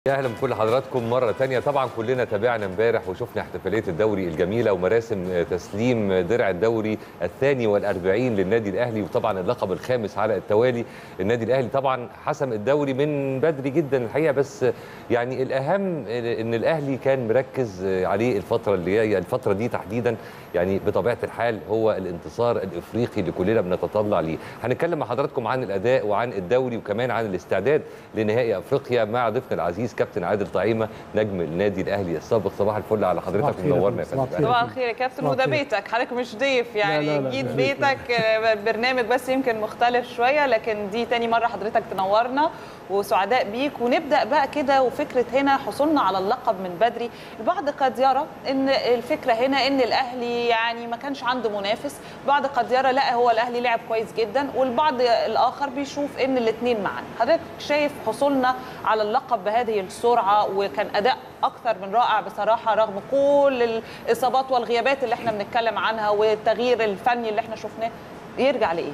يا اهلا بكل حضراتكم مره تانية طبعا كلنا تابعنا امبارح وشفنا احتفاليه الدوري الجميله ومراسم تسليم درع الدوري الثاني والأربعين للنادي الاهلي وطبعا اللقب الخامس على التوالي النادي الاهلي طبعا حسم الدوري من بدري جدا الحقيقه بس يعني الاهم ان الاهلي كان مركز عليه الفتره اللي هي الفتره دي تحديدا يعني بطبيعه الحال هو الانتصار الافريقي اللي كلنا بنتطلع ليه هنتكلم مع حضراتكم عن الاداء وعن الدوري وكمان عن الاستعداد لنهائي افريقيا مع ضيفنا العزيز كابتن عادل طعيمه نجم النادي الاهلي السابق صباح الفل على حضرتك منورنا يا فندم صباح الخير يا كابتن وده بيتك حضرتك مش ضيف يعني لا لا لا جيت لا. بيتك برنامج بس يمكن مختلف شويه لكن دي تاني مره حضرتك تنورنا وسعداء بيك ونبدا بقى كده وفكره هنا حصولنا على اللقب من بدري البعض قد يرى ان الفكره هنا ان الاهلي يعني ما كانش عنده منافس بعض قد يرى لا هو الاهلي لعب كويس جدا والبعض الاخر بيشوف ان الاثنين معا حضرتك شايف حصولنا على اللقب بهذه السرعه وكان اداء اكثر من رائع بصراحه رغم كل الاصابات والغيابات اللي احنا بنتكلم عنها والتغيير الفني اللي احنا شفناه يرجع لايه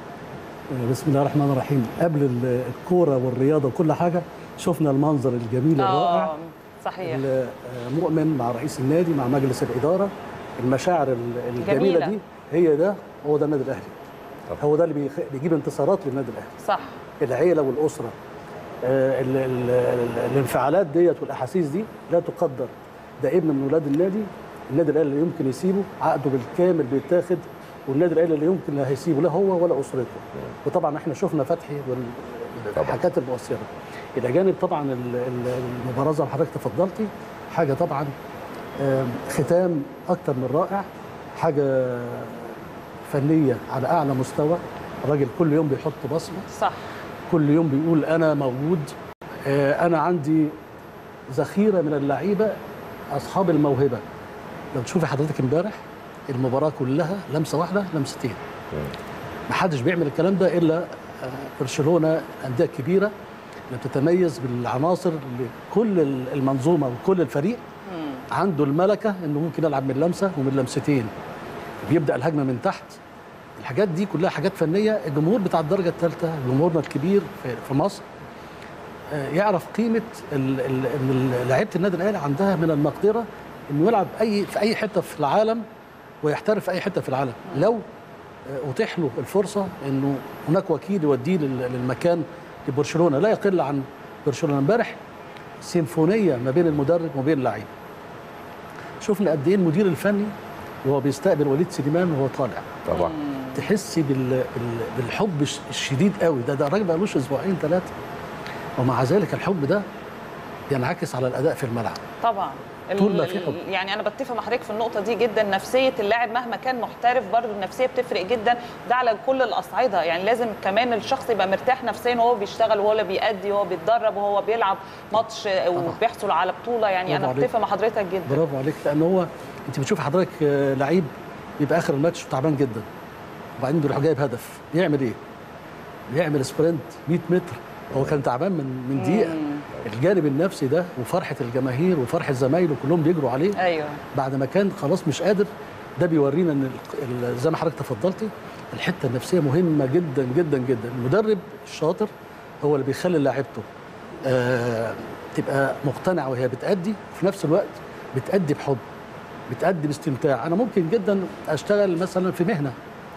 بسم الله الرحمن الرحيم قبل ال- الكوره والرياضه وكل حاجه شفنا المنظر الجميل الرائع اه صحيح ال- مؤمن مع رئيس النادي مع مجلس الاداره المشاعر ال- الجميله جميلة. دي هي ده هو ده النادي الاهلي طبعا. هو ده اللي بيخ- بيجيب انتصارات للنادي الاهلي صح العيله والاسره آه، ال- ال- ال- الانفعالات ديت والاحاسيس دي لا تقدر ده ابن من ولاد النادي النادي الاهلي اللي يمكن يسيبه عقده بالكامل بيتاخد والنادي الاهلي اللي يمكن لا هيسيبه لا هو ولا اسرته وطبعا احنا شفنا فتحي والحاجات المؤثره الى جانب طبعا ال- ال- المباراه زي ما حضرتك تفضلتي حاجه طبعا آم، ختام اكتر من رائع حاجه فنيه على اعلى مستوى الراجل كل يوم بيحط بصمه صح كل يوم بيقول انا موجود آه، انا عندي ذخيره من اللعيبه اصحاب الموهبه لو تشوفي حضرتك امبارح المباراه كلها لمسه واحده لمستين ما حدش بيعمل الكلام ده الا آه، برشلونه انديه كبيره اللي بتتميز بالعناصر اللي كل المنظومه وكل الفريق عنده الملكه انه ممكن يلعب من لمسه ومن لمستين بيبدا الهجمه من تحت الحاجات دي كلها حاجات فنيه الجمهور بتاع الدرجه الثالثه جمهورنا الكبير في في مصر آه، يعرف قيمه ال- ال- ان لعيبه النادي الاهلي عندها من المقدره انه يلعب اي في اي حته في العالم ويحترف في اي حته في العالم لو آه، اتيح له الفرصه انه هناك وكيل يوديه لل- للمكان لبرشلونه لا يقل عن برشلونه امبارح سيمفونيه ما بين المدرب وما بين اللعيبه شفنا قد ايه المدير الفني وهو بيستقبل وليد سليمان وهو طالع طبعا تحسي بال... بال... بالحب الش- الشديد قوي ده ده الراجل بقالوش اسبوعين ثلاثه ومع ذلك الحب ده ينعكس على الاداء في الملعب طبعا طول ما ال- في حب. يعني انا بتفق مع حضرتك في النقطه دي جدا نفسيه اللاعب مهما كان محترف برضه النفسيه بتفرق جدا ده على كل الاصعده يعني لازم كمان الشخص يبقى مرتاح نفسيا وهو بيشتغل وهو اللي بيأدي وهو بيتدرب وهو بيلعب ماتش وبيحصل على بطوله يعني برافو انا عليك. بتفق مع حضرتك جدا برافو عليك لان هو انت بتشوف حضرتك آه، لعيب يبقى اخر الماتش تعبان جدا وبعدين بيروح جايب هدف يعمل ايه؟ يعمل سبرنت 100 متر هو كان تعبان من من دقيقه الجانب النفسي ده وفرحه الجماهير وفرحه زمايله كلهم بيجروا عليه ايوه بعد ما كان خلاص مش قادر ده بيورينا ان ال- ال- زي ما حضرتك تفضلتي الحته النفسيه مهمه جدا جدا جدا المدرب الشاطر هو اللي بيخلي لاعيبته آه تبقى مقتنعه وهي بتأدي وفي نفس الوقت بتأدي بحب بتأدي باستمتاع انا ممكن جدا اشتغل مثلا في مهنه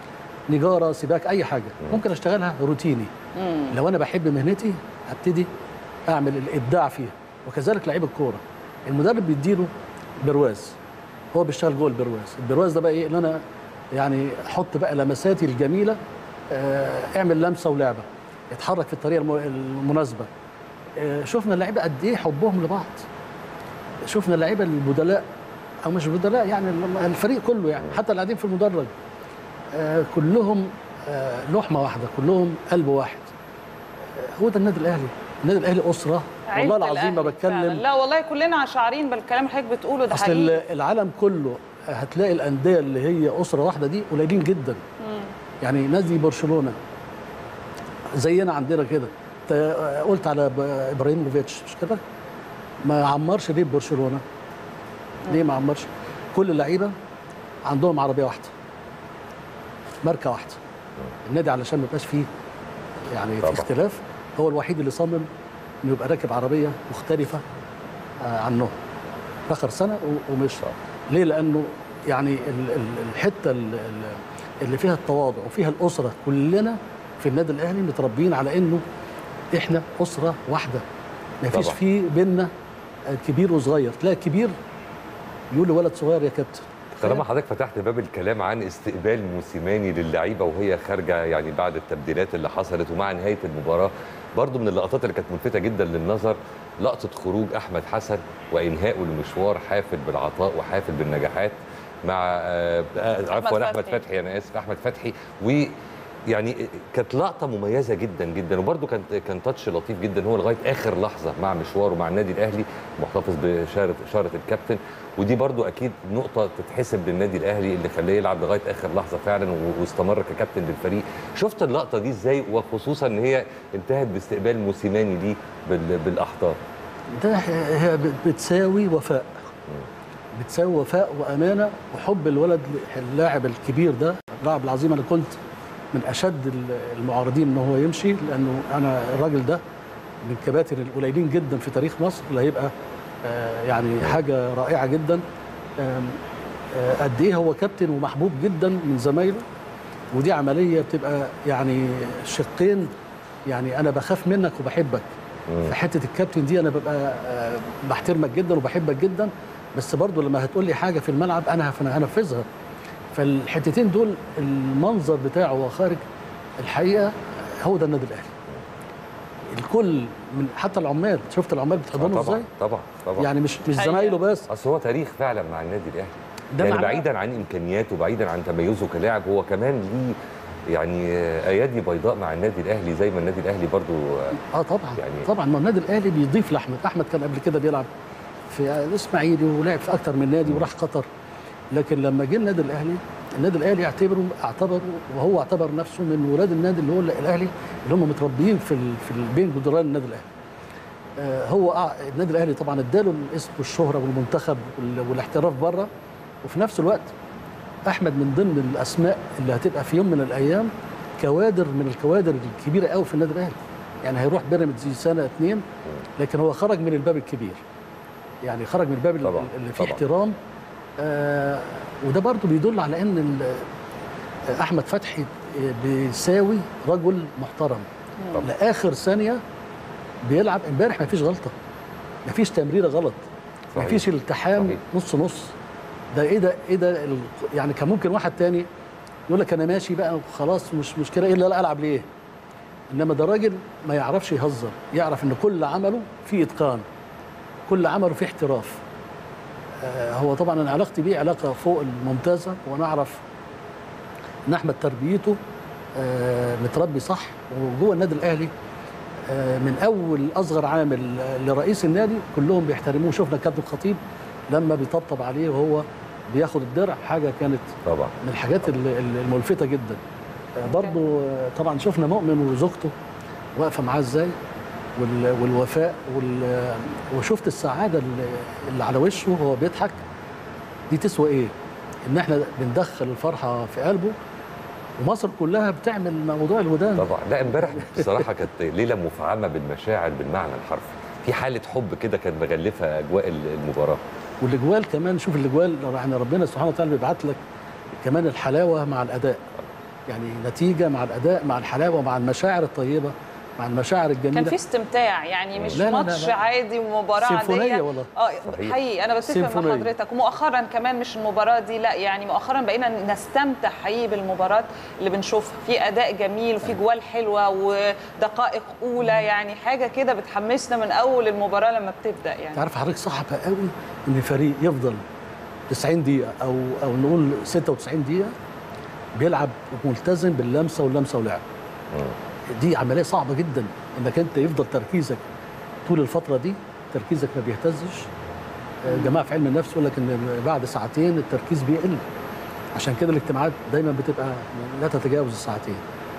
نجاره سباك اي حاجه ممكن اشتغلها روتيني لو انا بحب مهنتي ابتدي اعمل الابداع فيها وكذلك لعيب الكوره المدرب بيديله برواز هو بيشتغل جوه البرواز البرواز ده بقى ايه ان انا يعني احط بقى لمساتي الجميله آه، اعمل لمسه ولعبه اتحرك في الطريقه الم- المناسبه آه، شفنا اللعيبه قد ايه حبهم لبعض شفنا اللعيبه البدلاء او مش بدلاء يعني الفريق كله يعني حتى اللي قاعدين في المدرج آه، كلهم آه، لحمه واحده كلهم قلب واحد آه، هو ده النادي الاهلي النادي الاهلي اسره والله عيلة العظيم ما الأهلي فعلاً. بتكلم لا والله كلنا شعارين بالكلام اللي حضرتك بتقوله ده اصل حقيقي ال- العالم كله هتلاقي الانديه اللي هي اسره واحده دي قليلين جدا يعني نادي برشلونه زينا عندنا كده انت قلت على ب- ابراهيموفيتش مش كده ما عمرش ليه برشلونه ليه ما عمرش كل اللعيبه عندهم عربيه واحده ماركه واحده النادي علشان ما يبقاش فيه يعني طبعا. في اختلاف هو الوحيد اللي صمم انه يبقى راكب عربيه مختلفه آه، عنهم اخر سنه و- ومش ليه لانه يعني ال- ال- الحته ال- ال- اللي فيها التواضع وفيها الاسره كلنا في النادي الاهلي متربيين على انه احنا اسره واحده ما فيش طبعا. في بينا كبير وصغير تلاقي كبير يقول لولد صغير يا كابتن طالما حضرتك فتحت باب الكلام عن استقبال موسيماني للعيبه وهي خارجه يعني بعد التبديلات اللي حصلت ومع نهايه المباراه برضو من اللقطات اللي كانت ملفته جدا للنظر لقطه خروج احمد حسن وانهائه لمشوار حافل بالعطاء وحافل بالنجاحات مع آه، آه، عفوا احمد فتحي. فتحي انا اسف احمد فتحي و يعني كانت لقطه مميزه جدا جدا وبرده كان كان تاتش لطيف جدا هو لغايه اخر لحظه مع مشواره مع النادي الاهلي محتفظ بشاره اشاره الكابتن ودي برضو اكيد نقطه تتحسب للنادي الاهلي اللي خلاه يلعب لغايه اخر لحظه فعلا و- واستمر ككابتن للفريق شفت اللقطه دي ازاي وخصوصا ان هي انتهت باستقبال موسيماني ليه بال- بالاحضان ده هي بتساوي وفاء بتساوي وفاء وامانه وحب الولد اللاعب الكبير ده اللاعب العظيم انا كنت من اشد المعارضين ان هو يمشي لانه انا الراجل ده من الكباتن القليلين جدا في تاريخ مصر اللي هيبقى آه، يعني حاجه رائعه جدا آم، آه، قد ايه هو كابتن ومحبوب جدا من زمايله ودي عمليه بتبقى يعني شقين يعني انا بخاف منك وبحبك في حته الكابتن دي انا ببقى آه، بحترمك جدا وبحبك جدا بس برضو لما هتقول لي حاجه في الملعب انا هف- هنفذها فالحتتين دول المنظر بتاعه وهو خارج الحقيقه هو ده النادي الاهلي الكل من حتى العمال شفت العمال آه بتحضنه ازاي طبعا طبعا طبعا يعني مش مش حقيقة. زمايله بس اصل هو تاريخ فعلا مع النادي الاهلي ده يعني معناه- بعيدا عن امكانياته بعيدا عن تميزه كلاعب هو كمان ليه يعني ايادي بيضاء مع النادي الاهلي زي ما النادي الاهلي برضو اه طبعا يعني- يعني طبعا ما النادي الاهلي بيضيف لاحمد احمد كان قبل كده بيلعب في الاسماعيلي ولعب في اكتر من نادي وراح قطر لكن لما جه النادي الاهلي النادي الاهلي اعتبره اعتبره وهو اعتبر نفسه من ولاد النادي اللي هو الاهلي اللي هم متربيين في ال- في ال- بين جدران النادي الاهلي آه، هو أع- النادي الاهلي طبعا اداله الاسم والشهره والمنتخب وال- والاحتراف بره وفي نفس الوقت احمد من ضمن الاسماء اللي هتبقى في يوم من الايام كوادر من الكوادر الكبيره قوي في النادي الاهلي يعني هيروح بيراميدز سنه اتنين لكن هو خرج من الباب الكبير يعني خرج من الباب طبعاً، اللي فيه طبعاً. احترام آه وده برضو بيدل على ان ال- آه، احمد فتحي آه، بيساوي رجل محترم طبعاً. لاخر ثانيه بيلعب امبارح ما فيش غلطه ما فيش تمريره غلط ما صحيح. فيش التحام صحيح. نص نص ده ايه ده ايه ده ال- يعني كان ممكن واحد تاني يقول لك انا ماشي بقى خلاص مش مشكله ايه لا العب ليه انما ده راجل ما يعرفش يهزر يعرف ان كل عمله فيه اتقان كل عمله فيه احتراف آه، هو طبعا انا علاقتي بيه علاقه فوق الممتازه وانا اعرف ان احمد تربيته آه، متربي صح وجوه النادي الاهلي آه، من اول اصغر عامل آه، لرئيس النادي كلهم بيحترموه شفنا كابتن الخطيب لما بيطبطب عليه وهو بياخد الدرع حاجه كانت طبعا من الحاجات ال- ال- الملفته جدا آه، برضو آه، طبعا شفنا مؤمن وزوجته واقفه معاه ازاي وال- والوفاء وال- وشفت السعاده اللي- اللي على وشه وهو بيضحك دي تسوى ايه؟ ان احنا بندخل الفرحه في قلبه ومصر كلها بتعمل موضوع الودان طبعا لا امبارح بصراحه كانت ليله مفعمه بالمشاعر بالمعنى الحرفي في حاله حب كده كانت مغلفه اجواء المباراه والاجوال كمان شوف الاجوال يعني ربنا سبحانه وتعالى بيبعت لك كمان الحلاوه مع الاداء يعني نتيجه مع الاداء مع الحلاوه مع المشاعر الطيبه مع المشاعر الجميله كان في استمتاع يعني مش لا، لا، لا، ماتش لا. عادي ومباراه سيمفونية عاديه والله. اه صحيح. حقيقي انا بتفق مع سيمفونية. حضرتك ومؤخرا كمان مش المباراه دي لا يعني مؤخرا بقينا نستمتع حقيقي بالمباراه اللي بنشوفها في اداء جميل وفي جوال حلوه ودقائق اولى يعني حاجه كده بتحمسنا من اول المباراه لما بتبدا يعني تعرف حضرتك صعب قوي ان فريق يفضل 90 دقيقه او او نقول 96 دقيقه بيلعب ملتزم باللمسه واللمسه ولعب دي عمليه صعبه جدا انك انت يفضل تركيزك طول الفتره دي تركيزك ما بيهتزش آه، جماعه في علم النفس يقول لك ان بعد ساعتين التركيز بيقل عشان كده الاجتماعات دايما بتبقى لا تتجاوز الساعتين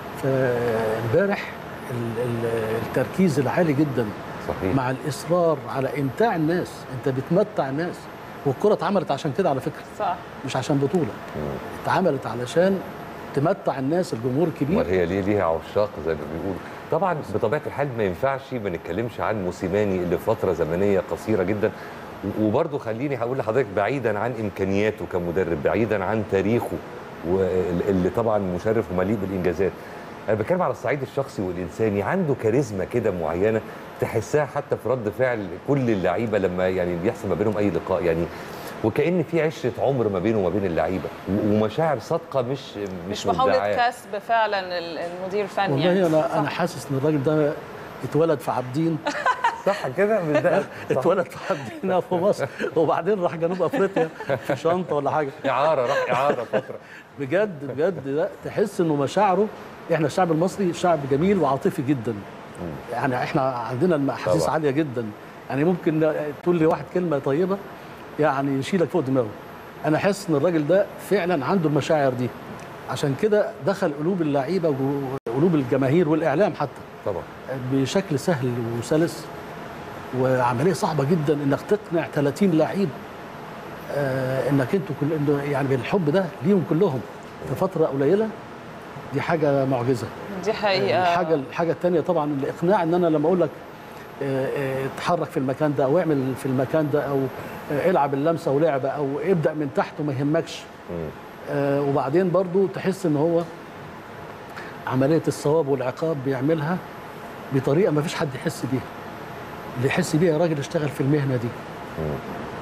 فامبارح ال- ال- التركيز العالي جدا صحيح مع الاصرار على امتاع الناس انت بتمتع الناس والكره اتعملت عشان كده على فكره صح مش عشان بطوله اتعملت علشان تمتع الناس الجمهور الكبير امال هي ليه ليها عشاق زي ما بيقولوا طبعا بطبيعه الحال ما ينفعش ما نتكلمش عن موسيماني اللي في فتره زمنيه قصيره جدا و- وبرضه خليني هقول لحضرتك بعيدا عن امكانياته كمدرب بعيدا عن تاريخه وال- اللي طبعا مشرف ومليء بالانجازات انا بتكلم على الصعيد الشخصي والانساني عنده كاريزما كده معينه تحسها حتى في رد فعل كل اللعيبه لما يعني بيحصل ما بينهم اي لقاء يعني وكأن في عشرة عمر ما بينه وما بين اللعيبه و- ومشاعر صادقه مش مش, مش محاوله مدعاة. كسب فعلا ال- المدير الفني والله يعني انا صح. انا حاسس ان الراجل ده اتولد في عابدين صح كده من ده صح. اتولد في عابدين في مصر وبعدين راح جنوب افريقيا في شنطه ولا حاجه اعاره راح اعاره فتره بجد بجد لا تحس انه مشاعره احنا الشعب المصري شعب جميل وعاطفي جدا يعني احنا عندنا الاحاسيس طبعا. عاليه جدا يعني ممكن تقول لي واحد كلمه طيبه يعني يشيلك فوق دماغه انا حاسس ان الراجل ده فعلا عنده المشاعر دي عشان كده دخل قلوب اللعيبه وقلوب الجماهير والاعلام حتى طبعا بشكل سهل وسلس وعمليه صعبه جدا انك تقنع 30 لعيب آه انك انتوا كل إنه يعني بالحب ده ليهم كلهم في فتره قليله دي حاجه معجزه دي حقيقه الحاجه الحاجه الثانيه طبعا الاقناع ان انا لما اقول لك آه، آه، اتحرك في المكان ده او اعمل في المكان ده او آه، العب اللمسه ولعبه او ابدا من تحت وما يهمكش مم. آه، وبعدين برضو تحس ان هو عمليه الصواب والعقاب بيعملها بطريقه ما فيش حد يحس بيها اللي يحس بيها راجل اشتغل في المهنه دي مم.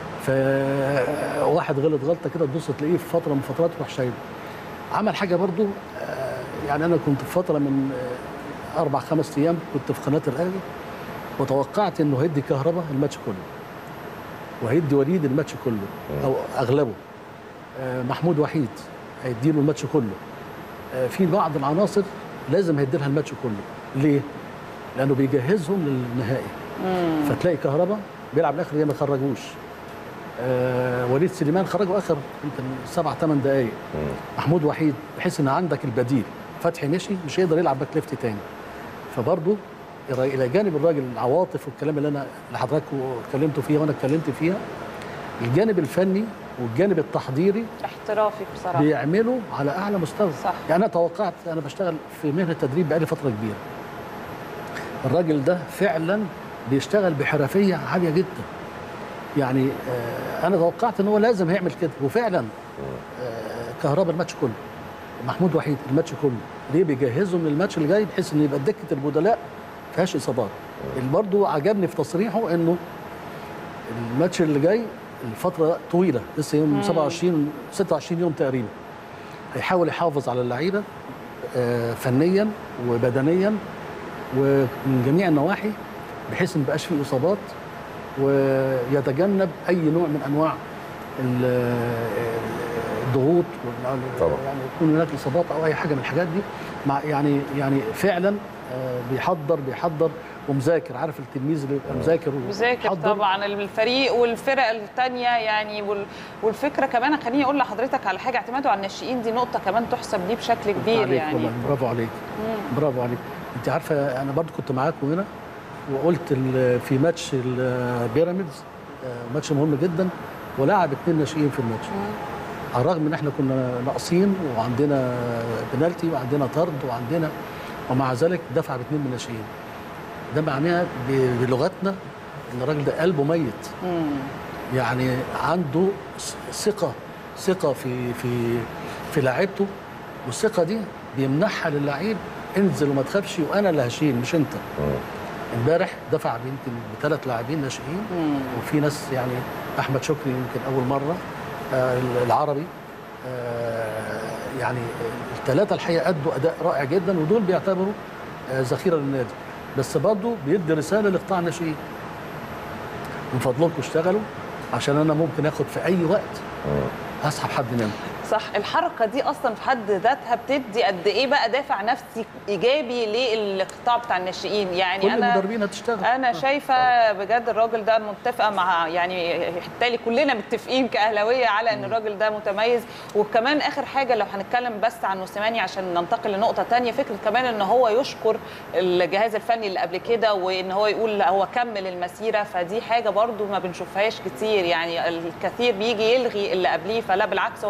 فواحد غلط غلطه كده تبص تلاقيه في فتره من فترات يروح شايله عمل حاجه برضو آه، يعني انا كنت في فتره من آه، اربع خمس ايام كنت في قناه الاهلي وتوقعت انه هيدي كهرباء الماتش كله وهيدي وليد الماتش كله او اغلبه آه، محمود وحيد هيديله الماتش كله آه، في بعض العناصر لازم هيدي لها الماتش كله ليه؟ لانه بيجهزهم للنهائي فتلاقي كهرباء بيلعب الاخر ما خرجوش آه وليد سليمان خرجوا اخر يمكن سبع ثمان دقائق مم. محمود وحيد بحيث ان عندك البديل فتحي مشي مش هيقدر يلعب باك ليفت تاني فبرضه الى إلى جانب الراجل العواطف والكلام اللي انا اللي حضراتكم اتكلمتوا فيها وانا اتكلمت فيها الجانب الفني والجانب التحضيري احترافي بصراحه بيعملوا على اعلى مستوى صح. يعني انا توقعت انا بشتغل في مهنه التدريب بقالي فتره كبيره الراجل ده فعلا بيشتغل بحرفيه عاليه جدا يعني آه انا توقعت ان هو لازم هيعمل كده وفعلا آه كهربا الماتش كله محمود وحيد الماتش كله ليه بيجهزهم للماتش اللي جاي بحيث ان يبقى دكه البدلاء ما فيهاش اصابات اللي برضه عجبني في تصريحه انه الماتش اللي جاي الفتره طويله لسه يوم 27 26 يوم تقريبا هيحاول يحافظ على اللعيبه آه، فنيا وبدنيا ومن جميع النواحي بحيث ما يبقاش فيه اصابات ويتجنب اي نوع من انواع ال- الضغوط وال- طبعا. يعني يكون هناك اصابات او اي حاجه من الحاجات دي مع يعني يعني فعلا آه، بيحضر بيحضر ومذاكر عارف التلميذ اللي يبقى مذاكر مذاكر ومحضر. طبعا الفريق والفرق الثانيه يعني وال- والفكره كمان خليني اقول لحضرتك على حاجه اعتماده على الناشئين دي نقطه كمان تحسب ليه بشكل كبير عليك يعني والله برافو عليك برافو عليك انت عارفه انا برضو كنت معاكم هنا وقلت ال- في ماتش البيراميدز آه، ماتش مهم جدا ولعب اثنين ناشئين في الماتش على الرغم ان احنا كنا ناقصين وعندنا بنالتي وعندنا طرد وعندنا ومع ذلك دفع باثنين من الناشئين ده معناها ب- بلغتنا ان الراجل ده قلبه ميت مم. يعني عنده ث- ثقه ثقه في في في لاعيبته والثقه دي بيمنحها للعيب انزل وما تخافش وانا اللي هشيل مش انت مم. امبارح دفع يمكن بثلاث لاعبين ناشئين مم. وفي ناس يعني احمد شكري يمكن اول مره آه العربي آه يعني الثلاثه الحقيقه ادوا اداء رائع جدا ودول بيعتبروا آه ذخيره للنادي بس برضه بيدي رساله لقطاع الناشئين من فضلكم اشتغلوا عشان انا ممكن اخد في اي وقت مم. اسحب حد منهم صح الحركه دي اصلا في حد ذاتها بتدي قد ايه بقى دافع نفسي ايجابي للقطاع بتاع الناشئين يعني كل انا المدربين هتشتغل انا شايفه بجد الراجل ده متفقه مع يعني بالتالي كلنا متفقين كاهلاويه على ان الراجل ده متميز وكمان اخر حاجه لو هنتكلم بس عن موسيماني عشان ننتقل لنقطه تانية فكره كمان ان هو يشكر الجهاز الفني اللي قبل كده وان هو يقول هو كمل المسيره فدي حاجه برضو ما بنشوفهاش كتير يعني الكثير بيجي يلغي اللي قبليه فلا بالعكس هو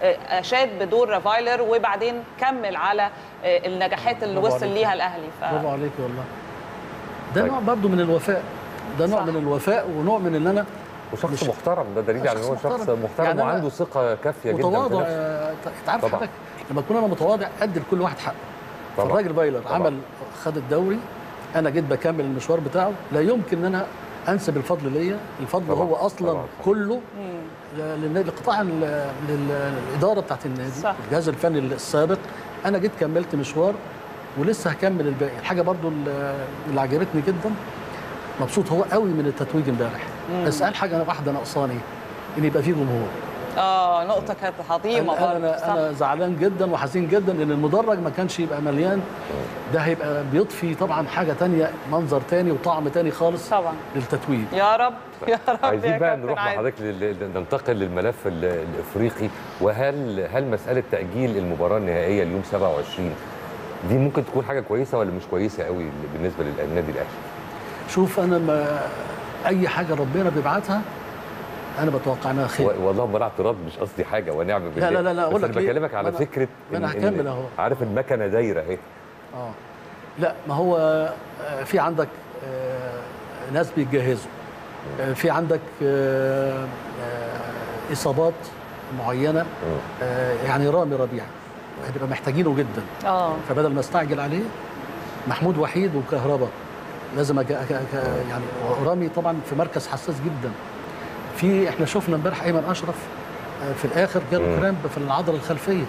آه، اشاد بدور فايلر وبعدين كمل على آه، النجاحات اللي برافو وصل عليك. ليها الاهلي ف... برافو عليك والله ده طيب. نوع برضو من الوفاء ده نوع صح. من الوفاء ونوع من ان انا وشخص مش- محترم ده دليل على ان شخص هو شخص محترم. محترم يعني أنا وعنده ثقه كافيه جدا في متواضع نفسه. آه، انت عارف طبعا. حضرتك لما اكون انا متواضع ادي لكل واحد حقه طبعا. فالراجل فايلر طبعا. عمل خد الدوري انا جيت بكمل المشوار بتاعه لا يمكن ان انا انسب الفضل ليا الفضل طبعا. هو اصلا طبعا. كله للنادي لقطاع ال- لل- الاداره بتاعت النادي صح. الجهاز الفني السابق انا جيت كملت مشوار ولسه هكمل الباقي الحاجه برضو اللي اللي عجبتني جدا مبسوط هو قوي من التتويج امبارح بس قال حاجه واحده ناقصاني ان يبقى فيه جمهور اه نقطه كانت عظيمه انا برضه انا, صح. أنا زعلان جدا وحزين جدا ان المدرج ما كانش يبقى مليان ده هيبقى بيضفي طبعا حاجه تانية منظر تاني وطعم تاني خالص طبعا للتتويج يا رب يا رب عايزين يا بقى كابتن نروح مع عادل. حضرتك لل- ننتقل للملف ال- الافريقي وهل هل مساله تاجيل المباراه النهائيه اليوم 27 دي ممكن تكون حاجه كويسه ولا مش كويسه قوي بالنسبه للنادي الاهلي؟ شوف انا ما اي حاجه ربنا بيبعتها انا بتوقع انها خير و- والله ما انا اعتراض مش قصدي حاجه ونعم بالله لا، لا، لا، أقول بس لك انا ليه؟ بكلمك على ما أنا- فكره ما أنا إن- إن- هكمل أهو. عارف المكنه دايره اهي اه لا ما هو آه، في عندك آه، ناس بيتجهزوا آه، في عندك آه، آه، اصابات معينه آه، يعني رامي ربيعه هنبقى محتاجينه جدا اه فبدل ما استعجل عليه محمود وحيد وكهربا لازم أجا أجا أجا يعني رامي طبعا في مركز حساس جدا في احنا شفنا امبارح ايمن اشرف آه، في الاخر جاله كرامب في العضله الخلفيه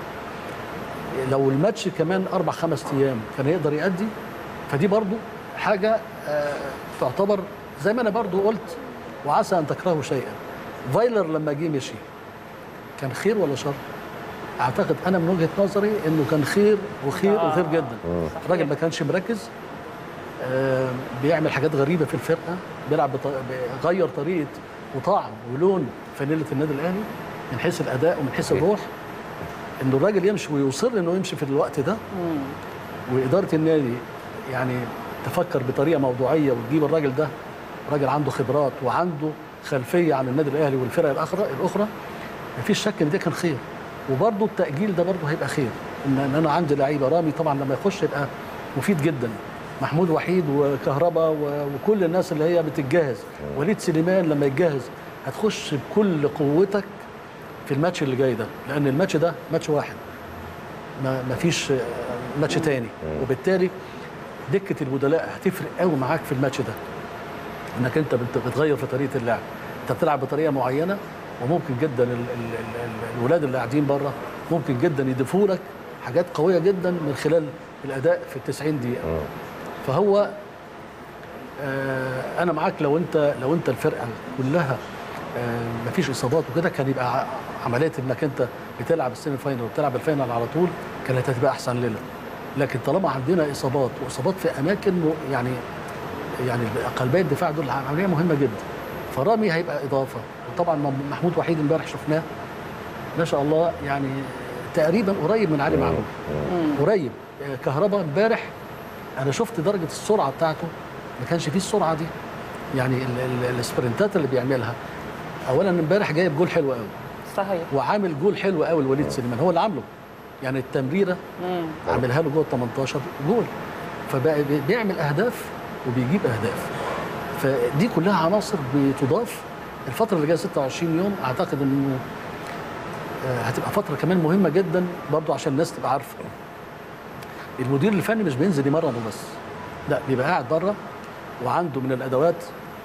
لو الماتش كمان اربع خمس ايام كان يقدر يأدي فدي برضو حاجه آه، تعتبر زي ما انا برضو قلت وعسى ان تكرهوا شيئا فايلر لما جه مشي كان خير ولا شر؟ اعتقد انا من وجهه نظري انه كان خير وخير آه. وخير جدا الراجل ما كانش مركز آه، بيعمل حاجات غريبه في الفرقه بيلعب بط... غير طريقه وطعم ولون فانيله النادي الاهلي من حيث الاداء ومن حيث الروح انه الراجل يمشي ويصر انه يمشي في الوقت ده واداره النادي يعني تفكر بطريقه موضوعيه وتجيب الراجل ده راجل عنده خبرات وعنده خلفيه عن النادي الاهلي والفرق الاخرى الاخرى مفيش شك ان ده كان خير وبرضه التاجيل ده برضه هيبقى خير ان إن انا عندي لعيبه رامي طبعا لما يخش يبقى مفيد جدا محمود وحيد وكهربا و- وكل الناس اللي هي بتتجهز وليد سليمان لما يتجهز هتخش بكل قوتك في الماتش اللي جاي ده لان الماتش ده ماتش واحد ما ما فيش آه، ماتش تاني وبالتالي دكه البدلاء هتفرق قوي معاك في الماتش ده انك انت بت- بتغير في طريقه اللعب انت بتلعب بطريقه معينه وممكن جدا ال ال ال ال الولاد اللي قاعدين بره ممكن جدا يضيفوا لك حاجات قويه جدا من خلال الاداء في ال 90 دقيقه فهو آه انا معاك لو انت لو انت الفرقه كلها آه مفيش اصابات وكده كان يبقى ع- عمليه انك انت بتلعب السيمي فاينل وبتلعب الفاينل على طول كانت هتبقى احسن لنا لكن طالما عندنا اصابات واصابات في اماكن م- يعني يعني قلبي الدفاع دول عمليه مهمه جدا فرامي هيبقى اضافه وطبعا م- محمود وحيد امبارح شفناه ما شاء الله يعني تقريبا قريب من علي معلول قريب آه، كهربا امبارح انا شفت درجه السرعه بتاعته ما كانش فيه السرعه دي يعني ال- ال- السبرنتات اللي بيعملها اولا امبارح جايب جول حلو قوي صحيح وعامل جول حلو قوي لوليد سليمان هو اللي عامله يعني التمريره مم. عاملها له جوه ال 18 جول فبقى بي- بيعمل اهداف وبيجيب اهداف فدي كلها عناصر بتضاف الفتره اللي جايه 26 يوم اعتقد انه آه، هتبقى فتره كمان مهمه جدا برضو عشان الناس تبقى عارفه المدير الفني مش بينزل يمرن وبس لا بيبقى قاعد بره وعنده من الادوات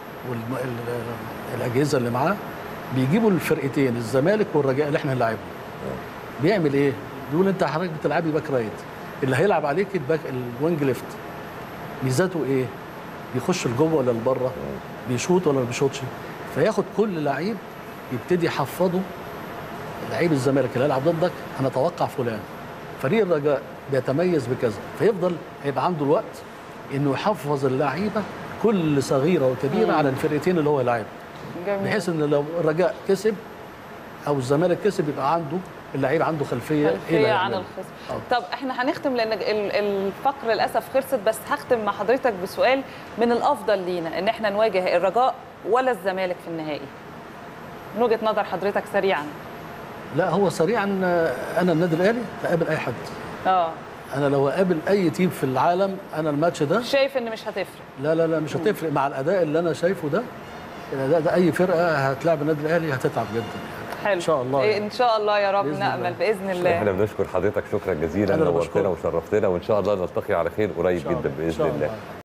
والاجهزه اللي معاه بيجيبوا الفرقتين الزمالك والرجاء اللي احنا هنلاعبهم بيعمل ايه؟ بيقول انت حضرتك بتلعبي باك رايت اللي هيلعب عليك الباك الوينج ليفت ميزاته ايه؟ بيخش لجوه ولا لبره؟ بيشوط ولا ما بيشوطش؟ فياخد كل لعيب يبتدي يحفظه لعيب الزمالك اللي هيلعب ضدك انا اتوقع فلان فريق الرجاء بيتميز بكذا فيفضل هيبقى عنده الوقت انه يحفظ اللعيبه كل صغيره وكبيره على الفرقتين اللي هو يلعبهم جميل بحيث ان لو الرجاء كسب او الزمالك كسب يبقى عنده اللعيب عنده خلفيه إيه اللي خلفيه عن هيعمله. الخصم آه. طب احنا هنختم لان ال- الفقره للاسف خلصت بس هختم مع حضرتك بسؤال من الافضل لينا ان احنا نواجه الرجاء ولا الزمالك في النهائي من وجهه نظر حضرتك سريعا لا هو سريعا آه، انا النادي الاهلي هقابل اي حد اه انا لو اقابل اي تيم في العالم انا الماتش ده شايف ان مش هتفرق لا لا لا مش هتفرق مع الاداء اللي انا شايفه ده الاداء ده اي فرقه هتلاعب النادي الاهلي هتتعب جدا حلو إن شاء الله إيه يعني. ان شاء الله يا رب بإذن نامل الله. باذن الله احنا بنشكر حضرتك شكرا جزيلا أنا اللي نورتنا بشكرك. وشرفتنا وان شاء الله نلتقي على خير قريب إن شاء جدا الله. إن باذن شاء الله الله.